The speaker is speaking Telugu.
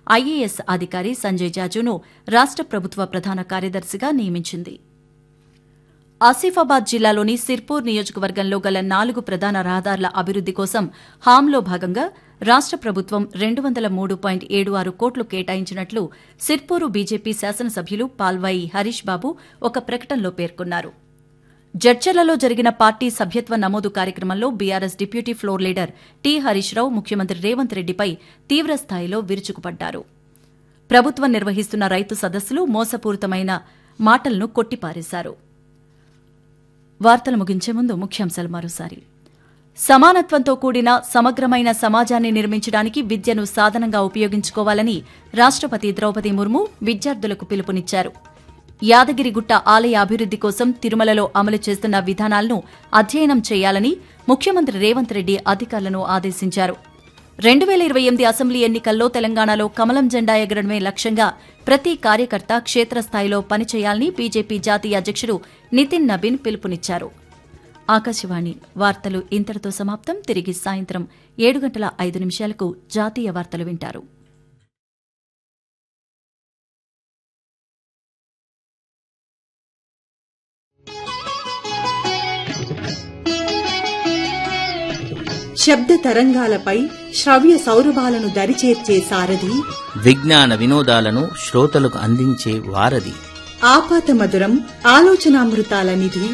ఐఏఎస్ అధికారి సంజయ్ జాజును రాష్ట ప్రభుత్వ ప్రధాన కార్యదర్శిగా నియమించింది ఆసిఫాబాద్ జిల్లాలోని సిర్పూర్ నియోజకవర్గంలో గల నాలుగు ప్రధాన రహదారుల అభివృద్ది కోసం హామ్లో భాగంగా రాష్ట ప్రభుత్వం రెండు వందల మూడు పాయింట్ ఏడు ఆరు కోట్లు కేటాయించినట్లు సిర్పూరు బీజేపీ శాసనసభ్యులు పాల్వాయి హరీష్ బాబు ఒక ప్రకటనలో పేర్కొన్నారు జడ్చర్లలో జరిగిన పార్టీ సభ్యత్వ నమోదు కార్యక్రమంలో BRS deputy floor leader T Harish Rao ముఖ్యమంత్రి రేవంత్ రెడ్డిపై తీవ్రస్థాయిలో విరుచుకుపడ్డారు ప్రభుత్వం నిర్వహిస్తున్న రైతు సదస్సులు మోసపూరితమైన మాటలను కొట్టిపారేశారు వార్తలు ముగించే ముందు ముఖ్యాంశాలు మరోసారి సమానత్వంతో కూడిన సమగ్రమైన సమాజాన్ని నిర్మించడానికి విద్యను సాధనంగా ఉపయోగించుకోవాలని రాష్టపతి ద్రౌపది ముర్ము విద్యార్థులకు పిలుపునిచ్చారు యాదగిరిగుట్ట ఆలయ అభివృద్ది కోసం తిరుమలలో అమలు చేస్తున్న విధానాలను అధ్యయనం చేయాలని ముఖ్యమంత్రి రేవంత్ రెడ్డి అధికారులను ఆదేశించారు రెండు వేల ఇరవై ఎనిమిది అసెంబ్లీ ఎన్నికల్లో తెలంగాణలో కమలం జెండా ఎగరడమే లక్ష్యంగా ప్రతి కార్యకర్త క్షేత్రస్థాయిలో పనిచేయాలని బీజేపీ జాతీయ అధ్యక్షుడు నితిన్ నబీన్ పిలుపునిచ్చారు ఆకాశవాణి వార్తలు ఇంతటితో సమాప్తం తిరిగి సాయంత్రం ఏడు గంటల ఐదు నిమిషాలకు జాతీయ వార్తలు వింటారు శబ్ద తరంగాలపై శ్రవ్య సౌరభాలను దరిచేర్చే సారథి విజ్ఞాన వినోదాలను శ్రోతలకు అందించే వారధి ఆపాత మధురం ఆలోచనామృతాల నిధి